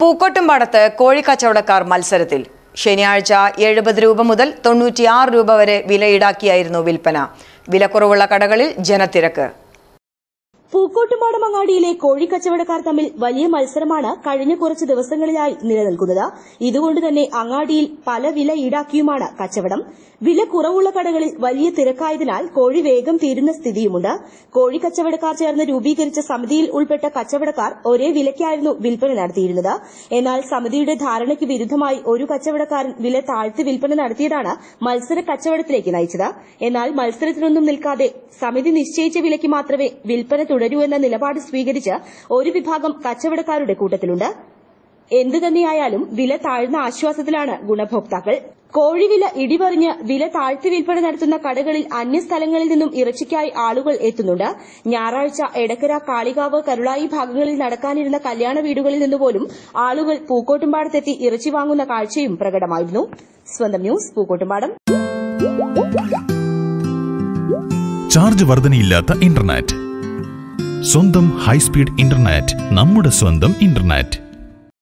പൂക്കോട്ടുംപാടത്ത് കോഴിക്കച്ചവടക്കാർ മത്സരത്തിൽ ശനിയാഴ്ച എഴുപത് രൂപ മുതൽ തൊണ്ണൂറ്റിയാറ് രൂപ വരെ വില ഈടാക്കിയായിരുന്നു വിൽപ്പന വിലക്കുറവുള്ള കടകളിൽ ജനത്തിരക്ക് പൂക്കോട്ടുപാടം അങ്ങാടിയിലെ കോഴിക്കച്ചവടക്കാർ തമ്മിൽ വലിയ മത്സരമാണ് കഴിഞ്ഞ കുറച്ച് ദിവസങ്ങളിലായി നിലനിൽക്കുന്നത് ഇതുകൊണ്ട് തന്നെ അങ്ങാടിയിൽ പല വില ഈടാക്കിയുമാണ് കച്ചവടം വില കുറവുള്ള കടകളിൽ വലിയ തിരക്കായതിനാൽ കോഴി വേഗം തീരുന്ന സ്ഥിതിയുമുണ്ട് കോഴി കച്ചവടക്കാർ ചേർന്ന് രൂപീകരിച്ച സമിതിയിൽ ഉൾപ്പെട്ട കച്ചവടക്കാർ ഒരേ വിലയ്ക്കായിരുന്നു വിൽപ്പന നടത്തിയിരുന്നത് എന്നാൽ സമിതിയുടെ ധാരണയ്ക്ക് വിരുദ്ധമായി ഒരു കച്ചവടക്കാരൻ വില താഴ്ത്തി വിൽപ്പന നടത്തിയതാണ് മത്സര കച്ചവടത്തിലേക്ക് നയിച്ചത് എന്നാൽ മത്സരത്തിനൊന്നും നിൽക്കാതെ സമിതി നിശ്ചയിച്ച വിലയ്ക്ക് മാത്രമേ വിൽപ്പന തുടരൂ എന്ന നിലപാട് സ്വീകരിച്ച് ഒരു വിഭാഗം കച്ചവടക്കാരുടെ കൂട്ടത്തിലുണ്ട് എന്തു തന്നെയായാലും വില താഴ്ന്ന ആശ്വാസത്തിലാണ് ഗുണഭോക്താക്കൾ കോഴിവില ഇടിപറിഞ്ഞ് വില താഴ്ത്തി വിൽപ്പന നടത്തുന്ന കടകളിൽ അന്യസ്ഥലങ്ങളിൽ നിന്നും ഇറച്ചിക്കായി ആളുകൾ എത്തുന്നുണ്ട് ഞായറാഴ്ച എടക്കര കാളികാവ് കരുളായി ഭാഗങ്ങളിൽ നടക്കാനിരുന്ന കല്യാണ വീടുകളിൽ നിന്നുപോലും ആളുകൾ പൂക്കോട്ടുംപാടത്തെത്തി ഇറച്ചി വാങ്ങുന്ന കാഴ്ചയും പ്രകടമായിരുന്നു സ്വന്തം ന്യൂസ് പൂക്കോട്ടുംപാടം ചാർജ് വർധനയില്ലാത്ത ഇന്റർനെറ്റ് സ്വന്തം ഹൈസ്പീഡ് ഇന്റർനെറ്റ് നമ്മുടെ സ്വന്തം ഇന്റർനെറ്റ്